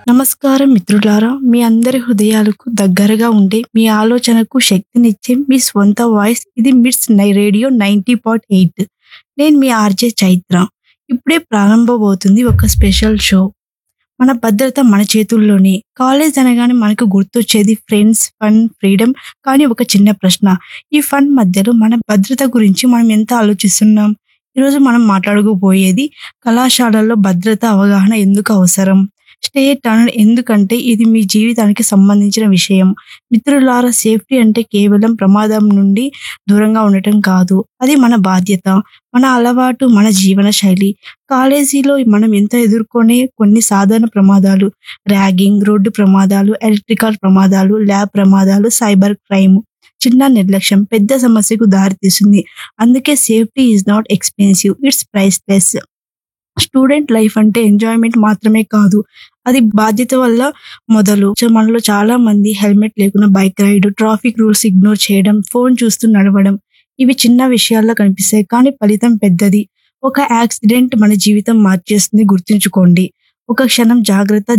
నమస్కారం మిత్రులారా మీ అందరి హృదయాలకు దగ్గరగా ఉండే మీ ఆలోచనకు శక్తినిచ్చే మీ స్వంత వాయిస్ ఇది మిట్స్ నై రేడియో నైంటీ పాయింట్ ఎయిట్ నేను మీ ఆర్జే చైత్ర ఇప్పుడే ప్రారంభమవుతుంది ఒక స్పెషల్ షో మన భద్రత మన చేతుల్లోనే కాలేజ్ అనగానే మనకు గుర్తొచ్చేది ఫ్రెండ్స్ ఫన్ ఫ్రీడమ్ కానీ ఒక చిన్న ప్రశ్న ఈ ఫన్ మధ్యలో మన భద్రత గురించి మనం ఎంత ఆలోచిస్తున్నాం ఈరోజు మనం మాట్లాడుకోబోయేది కళాశాలల్లో భద్రత అవగాహన ఎందుకు అవసరం స్టే టర్న్ ఎందుకంటే ఇది మీ జీవితానికి సంబంధించిన విషయం మిత్రులారా సేఫ్టీ అంటే కేవలం ప్రమాదం నుండి దూరంగా ఉండటం కాదు అది మన బాధ్యత మన అలవాటు మన జీవన శైలి కాలేజీలో మనం ఎంత ఎదుర్కొనే కొన్ని సాధారణ ప్రమాదాలు ర్యాగింగ్ రోడ్డు ప్రమాదాలు ఎలక్ట్రికల్ ప్రమాదాలు ల్యాబ్ ప్రమాదాలు సైబర్ క్రైమ్ చిన్న నిర్లక్ష్యం పెద్ద సమస్యకు దారితీస్తుంది అందుకే safety is not expensive it's priceless student life అంటే ఎంజాయ్మెంట్ మాత్రమే కాదు అది బాధ్యత వల్ల మొదలు సో మనలో చాలా మంది హెల్మెట్ లేకుండా bike ride traffic rules ignore చేయడం ఫోన్ చూస్తూ నడవడం ఇవి చిన్న విషయాల్లో కనిపిస్తాయి కానీ ఫలితం పెద్దది ఒక యాక్సిడెంట్ మన జీవితం మార్చేస్తుంది గుర్తుంచుకోండి ఒక క్షణం జాగ్రత్త